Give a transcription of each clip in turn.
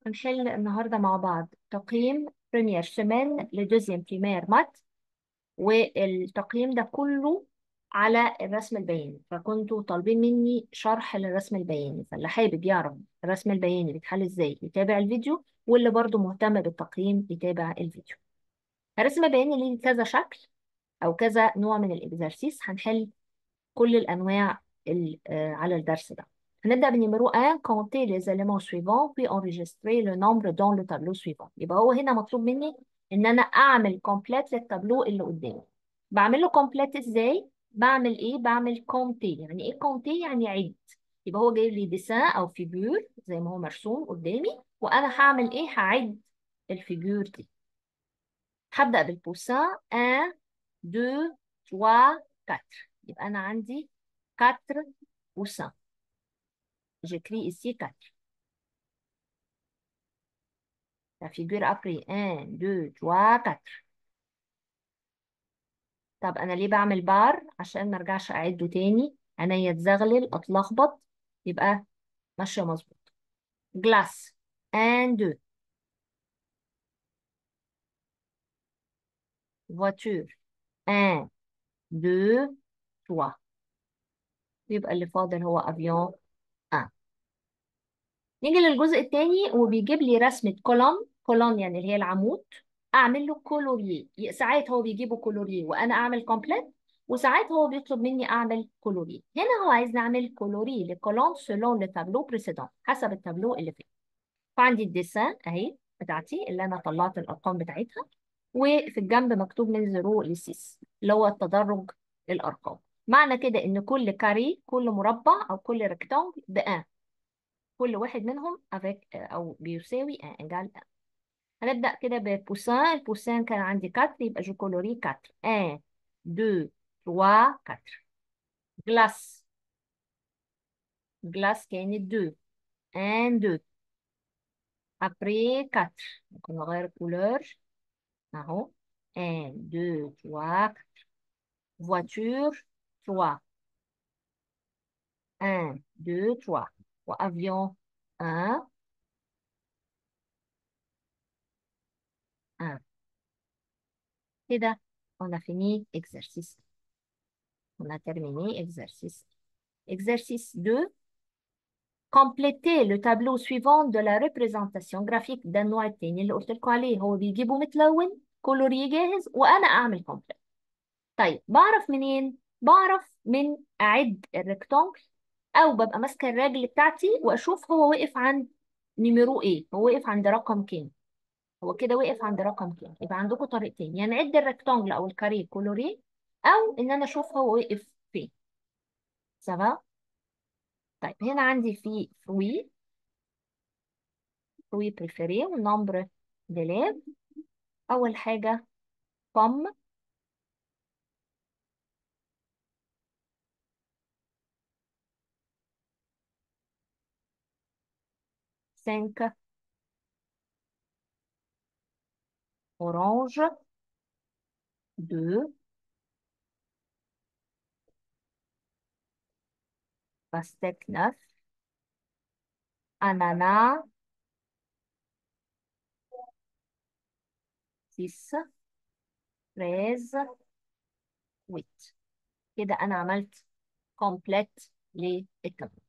هنحل النهاردة مع بعض تقييم بريمير سيمين لدوزيام بريمير مات والتقييم ده كله على الرسم البياني فكنتوا طالبين مني شرح للرسم البياني فاللي حابب يعرف الرسم البياني بيتحل ازاي يتابع الفيديو واللي برضه مهتم بالتقييم يتابع الفيديو الرسم البياني ليه كذا شكل او كذا نوع من الاكزرسيس هنحل كل الانواع ال- آه، على الدرس ده هنبدأ بنيميرو 1 compter les éléments suivants puis enregistrer le nombre dans le tableau suivant يبقى هو هنا مطلوب مني ان انا اعمل كومبليت للتابلو اللي قدامي بعمل له كومبليت ازاي بعمل ايه بعمل كومتي يعني ايه كومتي يعني عد يبقى هو جايب لي ديسان او فيجور زي ما هو مرسوم قدامي وانا هعمل ايه هعد الفيجور دي هبدأ بالبوسان 1 2 3 4 يبقى انا عندي 4 بوسان J'écris ici 4. La figure après 1, 2, 3, 4. طب أنا ليه بعمل بار؟ عشان ما ارجعش أعده تاني عينيا تزغلل أتلخبط يبقى ماشية مظبوط. جلاس 1, 2. voiture 1, 2, 3. يبقى اللي فاضل هو أفيون 1. نيجي للجزء الثاني وبيجيب لي رسمة كولون كولون يعني اللي هي العمود اعمل له كولوريه ساعات هو بيجيبه كولوريه وانا اعمل كومبليت وساعات هو بيطلب مني اعمل كولوريه هنا هو عايز نعمل كولوريه لكولون سولون لو تابلو بريسيدون حسب التابلو اللي فيه فعندي الديسان اهي بتاعتي اللي انا طلعت الارقام بتاعتها وفي الجنب مكتوب من 0 ل 6 اللي هو التدرج الارقام معنى كده ان كل كاري كل مربع او كل ريكتانجل بان كل واحد منهم avec أو بيساوي 1 إيجال 1 هنبدأ كده ببوسان البوسان كان عندي 4 يبقى جو كولوري 4 1 2 3 4 جلاس جلاس كانت 2 1 2 après 4 ممكن نغير الكولور اهو 1 2 3 4 voiture 3 1 2 3 وavion 1 1 كده on a fini exercice on a terminé exercice exercice 2 compléter le tableau suivant de la représentation graphique ده النوع التاني اللي قلت لكم عليه هو بيجيبه متلون كولوري جاهز وانا اعمل كومبليت طيب بعرف منين بعرف من اعد الريكتانجل او ببقى ماسكه الراجل بتاعتي واشوف هو وقف عند نيميرو ايه هو وقف عند رقم كام هو كده وقف عند رقم كام يبقى عندكم طريقتين يا نعد الريكتانجل او الكاريه كولوري او ان انا اشوف هو وقف فين سوا طيب هنا عندي في فروي فروي بريفيري ونمبر ديليف اول حاجه بوم سانك اورانج دو باستيك نف انانا سيس فريز ويت كده انا عملت كومبليت للتابلو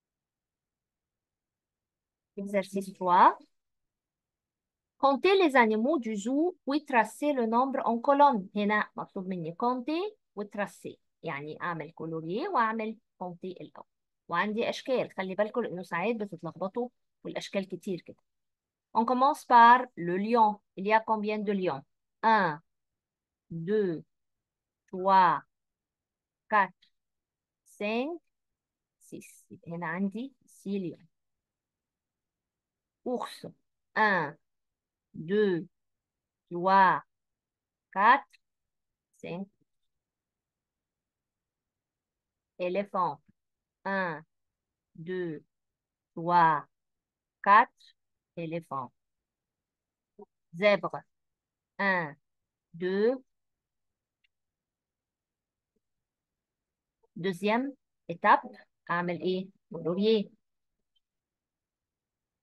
exercice 3 compter les animaux du zoo puis tracer le nombre en colonne هنا مطلوب مني compter وترسي يعني اعمل كولوريه واعمل compter الاول وعندي اشكال خلي بالكم لانه ساعات بتتلخبطوا والاشكال كتير كده on commence par le lion il y a combien de lions 1 2 3 4 5 6 يبقى هنا عندي 6 lions ours 1 2 3 4 5 éléphant 1 2 3 4 éléphants zèbre 1 2 deuxième étape اعمل ايه كولوريه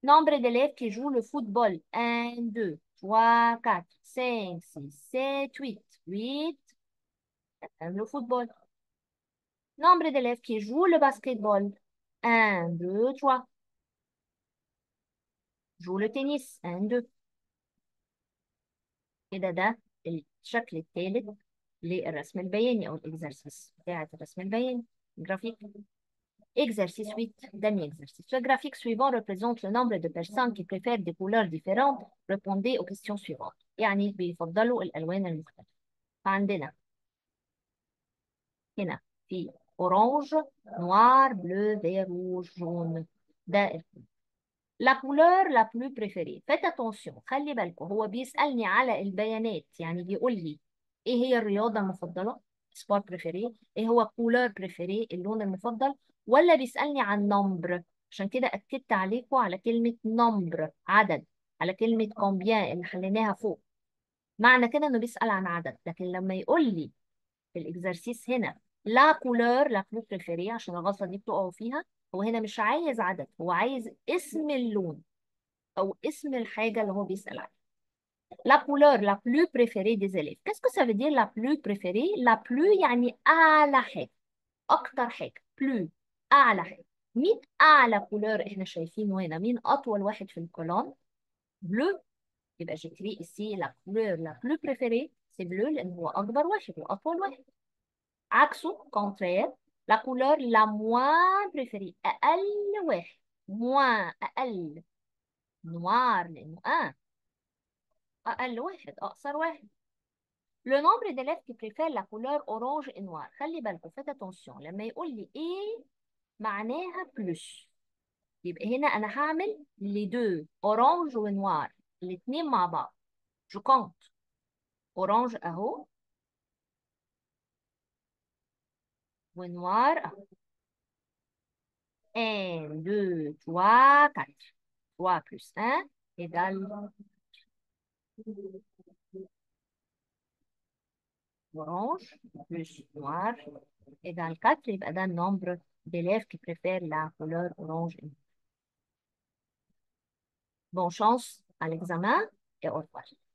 Nombre d'élèves qui jouent le football. 1, 2, 3, 4, 5, 6, 7, 8. 8. Le football. Nombre d'élèves qui jouent le basketball. 1, 2, 3. jouent le tennis. 1, 2. كده ده الشكل الثالث للرسم البياني أو الإكزرسيس بتاعة الرسم البياني graphique. Exercice 8, dernier exercice. Le graphique suivant représente le nombre de personnes qui préfèrent des couleurs différentes. Répondez aux questions suivantes. يعني بيفضلوا الألوان المختلفة. فعندنا هنا في orange, noir, bleu, vert, rouge, jaune. ده الكل. La couleur la plus préférée. Faites attention. خلي بالكم هو بيسألني على البيانات يعني بيقول لي ايه هي الرياضة المفضلة؟ سبورت بريفيري ايه هو كولر بريفيري اللون المفضل ولا بيسألني عن نمبر عشان كده أكدت عليكم على كلمة نمبر عدد على كلمة كومبيان اللي خليناها فوق معنى كده انه بيسأل عن عدد لكن لما يقول لي في الاكزرسيس هنا لا كولور لا بلو بريفيري عشان الغلطة دي بتقعوا فيها هو هنا مش عايز عدد هو عايز اسم اللون او اسم الحاجة اللي هو بيسأل عليها La couleur la plus préférée des élèves. Qu'est-ce que ça veut dire la plus préférée? La plus يعني أعلى حاجة أكتر حاجة plus أعلى حاجة مين أعلى كولور إحنا شايفينه هنا؟ مين أطول واحد في الكولون؟ بلو يبقى جيكري ici la couleur la plus préférée c'est bleu لأن هو أكبر واحد وأطول واحد عكسه contraire la couleur la moins préférée أقل واحد moins أقل noir لأنه آه أقل واحد أقصر واحد Le nombre d'élèves qui préfèrent la couleur orange et noir. خلي بالكم faites attention لما يقول لي ايه معناها plus يبقى هنا انا هعمل les deux orange ونوار الاثنين مع بعض je compte orange اهو ونوار اهو 1 2 3 4 3 plus 1 égale orange plus noir égale 4 يبقى ده النمبر d'élèves qui préfèrent la couleur orange. Bonne chance à l'examen et au revoir.